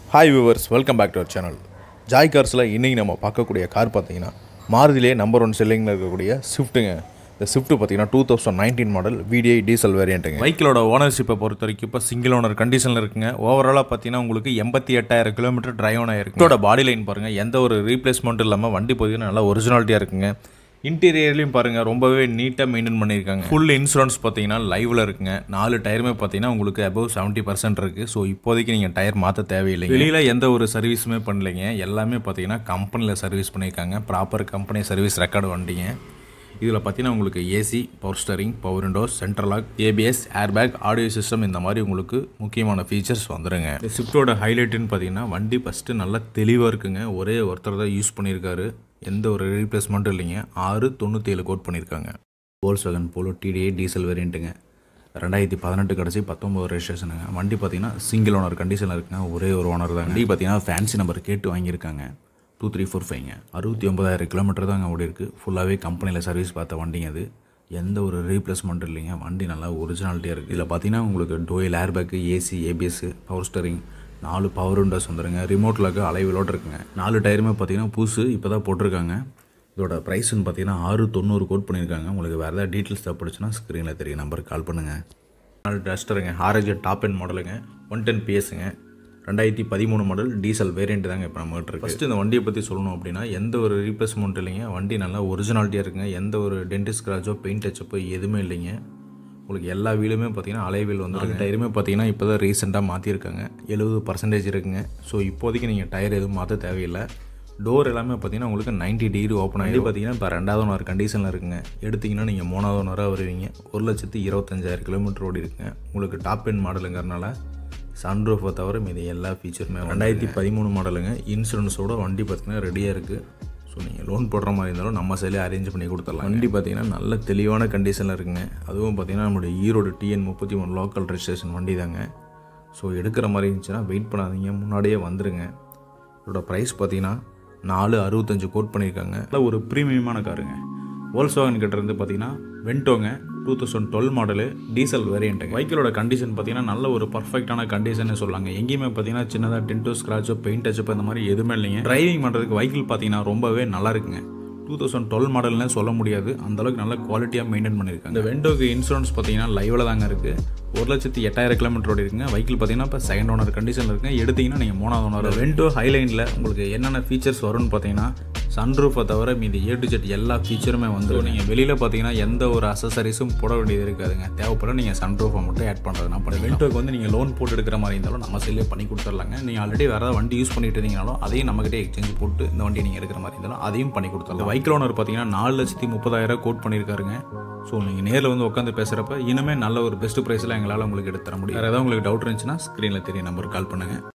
hi viewers welcome back to our channel Joy கார்ஸில் இன்றைக்கி நம்ம பார்க்கக்கூடிய கார் பார்த்தீங்கன்னா மாருதிலே நம்பர் ஒன் செல்லிங்கில் இருக்கக்கூடிய ஸ்விஃப்ட்டுங்க இந்த ஸ்விஃப்ட் பார்த்தீங்கன்னா two thousand nineteen model VDI diesel வேரியண்ட்டுங்க பைக்கிலோட ஓனர்ஷிப்பை பொறுத்த வரைக்கும் இப்போ சிங்கிள் ஓனர் கண்டிஷனில் இருக்குங்க ஓவராலாக பார்த்தீங்கன்னா உங்களுக்கு எண்பத்தி எட்டாயிரம் கிலோமீட்டர் டிரைவ் ஆகிருக்கு இதோட பாடி லைன் பாருங்கள் எந்த ஒரு ரீப்ளேஸ்மெண்ட் இல்லாமல் வண்டி பார்த்தீங்கன்னா நல்லா ஒரிஜினாலிட்டியாக இருக்குங்க இன்டீரியர்லையும் பாருங்கள் ரொம்பவே நீட்டாக மெயின்டைன் பண்ணியிருக்காங்க ஃபுல் இன்சூரன்ஸ் பார்த்தீங்கன்னா லைவில் இருக்குங்க நாலு டயருமே பார்த்தீங்கன்னா உங்களுக்கு அபவ் செவன்ட்டி பர்சன்ட் இருக்குது ஸோ இப்போதைக்கு நீங்கள் டயர் மாற்ற தேவையில்லை வெளியில் எந்த ஒரு சர்வீஸுமே பண்ணலைங்க எல்லாமே பார்த்தீங்கன்னா கம்பெனியில் சர்வீஸ் பண்ணியிருக்காங்க ப்ராப்பர் கம்பெனி சர்வீஸ் ரெக்கார்டு வண்டிங்க இதில் பார்த்தீங்கன்னா உங்களுக்கு AC power steering power windows central lock ABS airbag audio system இந்த மாதிரி உங்களுக்கு முக்கியமான ஃபீச்சர்ஸ் வந்துடுங்க இந்த ஸ்விஃப்டோட ஹைலைட்டுன்னு பார்த்தீங்கன்னா வண்டி ஃபஸ்ட்டு நல்லா தெளிவாக இருக்குங்க ஒரே ஒருத்தர் தான் யூஸ் பண்ணியிருக்காரு எந்த ஒரு ரீப்ளேஸ்மெண்ட்டும் இல்லைங்க ஆறு தொண்ணூற்றி ஏழு கோட் பண்ணியிருக்காங்க போல்ஸ் வேகன் போலோ டிடிஏ டீசல் வேரியண்ட்டுங்க ரெண்டாயிரத்தி பதினெட்டு கடைசி பத்தொம்பது ரெஜிஸ்ட்ரேஷனுங்க வண்டி பார்த்தீங்கன்னா சிங்கிள் ஓனர் கண்டிஷனில் இருக்குங்க ஒரே ஒரு ஓனர் தான் வண்டி பார்த்தீங்கன்னா ஃபேன்சி நம்பர் கேட்டு வாங்கியிருக்காங்க டூ த்ரீ ஃபோர் ஃபைவ்ங்க அறுபத்தி ஒன்பதாயிரம் கிலோமீட்டர் தாங்க ஓடி இருக்குது ஃபுல்லாகவே கம்பெனியில் சர்வீஸ் பார்த்த வண்டிங்க அது எந்த ஒரு ரீப்ளேஸ்மெண்ட் இல்லைங்க வண்டி நல்லா ஒரிஜினாலிட்டியாக இருக்குது இதில் பார்த்தீங்கன்னா உங்களுக்கு dual airbag AC ABS power steering நாலு பவர் விண்டோஸ் வந்துருங்க ரிமோட் லாக்கு அலைவிலோடு இருக்குங்க நாலு டயருமே பார்த்தீங்கன்னா புதுசு இப்போ தான் போட்டிருக்காங்க இதோட ப்ரைஸ்னு பார்த்தீங்கன்னா ஆறு தொண்ணூறு கோட் பண்ணியிருக்காங்க உங்களுக்கு வேறு ஏதாவது டீட்டெயில்ஸ் தேவைப்படுச்சுன்னா ஸ்க்ரீனில் தெரியும் நம்பருக்கு கால் பண்ணுங்கள் நாலு டஸ்டருங்க ஆர்எஜ் டாப் எண்ட் மாடலுங்க ஒன் டென் பிஎஸ்ங்க ரெண்டாயிரத்தி பதிமூணு மாடல் டீசல் வேரியண்ட் தாங்க இப்போ நம்மகிட்ட இருக்கு ஃபஸ்ட்டு இந்த வண்டியை பற்றி சொல்லணும் அப்படின்னா எந்த ஒரு ரீப்ளேஸ்மெண்ட் இல்லைங்க வண்டி நல்லா ஒரிஜினாலிட்டியாக இருக்குங்க எந்த ஒரு டென்டிஸ்ட் ஸ்க்ராச்சோ பெயிண்ட் டச்சப்போ எதுவுமே இல்லைங்க உங்களுக்கு எல்லா வீலுமே பார்த்தீங்கன்னா அலை வீல் வந்து டயருமே பார்த்தீங்கன்னா இப்போ தான் ரீசெண்டாக மாற்றிருக்காங்க எழுபது பர்சன்டேஜ் இருக்குங்க ஸோ இப்போதைக்கு நீங்கள் டயர் எதுவும் மாற்ற தேவையில்லை டோர் எல்லாமே பார்த்தீங்கன்னா உங்களுக்கு 90 டிகிரி ஓப்பன் ஆகி பார்த்தீங்கன்னா இப்போ ரெண்டாவது ஓனர் கண்டிஷனில் இருக்குங்க எடுத்தீங்கன்னா நீங்கள் மூணாவது ஓனராக வருவீங்க ஒரு லட்சத்து இருபத்தஞ்சாயிரம் கிலோமீட்டர் ஓடி இருக்குங்க உங்களுக்கு டாப் எண்ட் மாடலுங்கிறனால சன்ரூஃபை தவிர மீதி எல்லா ஃபீச்சருமே ரெண்டாயிரத்தி பதிமூணு மாடலுங்க இன்சூரன்ஸோட வண்டி பார்த்தீங்கன்னா ரெடியாக இருக்குது ஸோ நீங்கள் லோன் போடுற மாதிரி இருந்தாலும் நம்ம சைடில் அரேஞ்ச் பண்ணி கொடுத்துடலாம் வண்டி பார்த்தீங்கன்னா நல்ல தெளிவான கண்டிஷனில் இருக்குங்க அதுவும் பார்த்தீங்கன்னா நம்மளுடைய ஈரோடு டிஎன் முப்பத்தி மூணு லோக்கல் ரெஜிஸ்ட்ரேஷன் வண்டி தாங்க ஸோ எடுக்கிற மாதிரி இருந்துச்சுன்னா வெயிட் பண்ணாதீங்க முன்னாடியே வந்துருங்க இதோட ப்ரைஸ் பார்த்தீங்கன்னா நாலு அறுபத்தஞ்சு கோட் பண்ணியிருக்காங்க நல்ல ஒரு ப்ரீமியமான காருங்க வோல்ஸ்வாகன் கிட்ட இருந்து பார்த்தீங்கன்னா வென்டோங்க two thousand twelve model diesel வேரியண்ட்டுங்க வெஹிக்கிளோட கண்டிஷன் பார்த்தீங்கன்னா நல்ல ஒரு பர்ஃபெக்டான கண்டிஷன் சொல்லாங்க எங்கேயுமே பார்த்தீங்கன்னா சின்னதாக டென்டோ ஸ்க்ராச்சோ பெயிண்ட் டச்சப்போ இந்த மாதிரி எதுவுமே இல்லைங்க டிரைவிங் பண்ணுறதுக்கு வெஹிக்கிள் பார்த்தீங்கன்னா ரொம்பவே நல்லா இருக்குங்க டூ தௌசண்ட் டுவெல் மாடல்னே சொல்ல முடியாது அந்த அளவுக்கு நல்ல குவாலிட்டியாக மெயின்டைன் பண்ணியிருக்காங்க இந்த வெண்டோக்கு இன்சூரன்ஸ் பார்த்தீங்கன்னா லைவில் தாங்க இருக்குது ஒரு லட்சத்தி எட்டாயிரம் கிலோமீட்டர் ஓடி இருக்குங்க வெஹிக்கிள் பார்த்தீங்கன்னா இப்போ செகண்ட் ஓனர் கண்டிஷனில் இருக்குங்க எடுத்தீங்கன்னா நீங்கள் மூணாவது ஓனர் வெண்டோ ஹைலைனில் உங்களுக்கு என்னென்ன ஃபீச்சர்ஸ் வரும்னு பார்த்தீங்கன்னா சன்ரூஃபை தவிர மீதி ஏ டு ஜெட் எல்லா ஃபீச்சருமே வந்து நீங்கள் வெளியில் பார்த்தீங்கன்னா எந்த ஒரு அசசரிஸும் போட வேண்டியது இருக்காதுங்க தேவைப்பட நீங்கள் சன்ரூஃபை மட்டும் ஆட் பண்ணுறதுனா பண்ணி வெண்டோக்கு வந்து நீங்கள் லோன் போட்டு எடுக்கிற மாதிரி இருந்தாலும் நம்ம சைட்லேயே பண்ணி கொடுத்துர்லாங்க நீங்கள் ஆல்ரெடி வேறு ஏதாவது வண்டி யூஸ் பண்ணிட்டு இருந்தீங்கனாலும் அதையும் நம்மகிட்டே எக்ஸ்சேஞ்ச் போட்டு இந்த வண்டியை நீங்கள் எடுக்கிற மாதிரி இருந்தாலும் அதையும் பண்ணி கொடுத்துடலாம் பைக் ஓனர் பார்த்தீங்கன்னா நாலு லட்சத்தி முப்பதாயிரம் கோட் பண்ணியிருக்காருங்க ஸோ நீங்கள் நேரில் வந்து உட்காந்து பேசுகிறப்ப இனிமேல் நல்ல ஒரு பெஸ்ட் ப்ரைஸில் எங்களால் உங்களுக்கு எடுத்து தர முடியும் வேறு ஏதாவது உங்களுக்கு டவுட் இருந்துச்சுன்னா ஸ்க்ரீனில் தெரிய நம்பருக்கு கால் பண்ணுங்கள்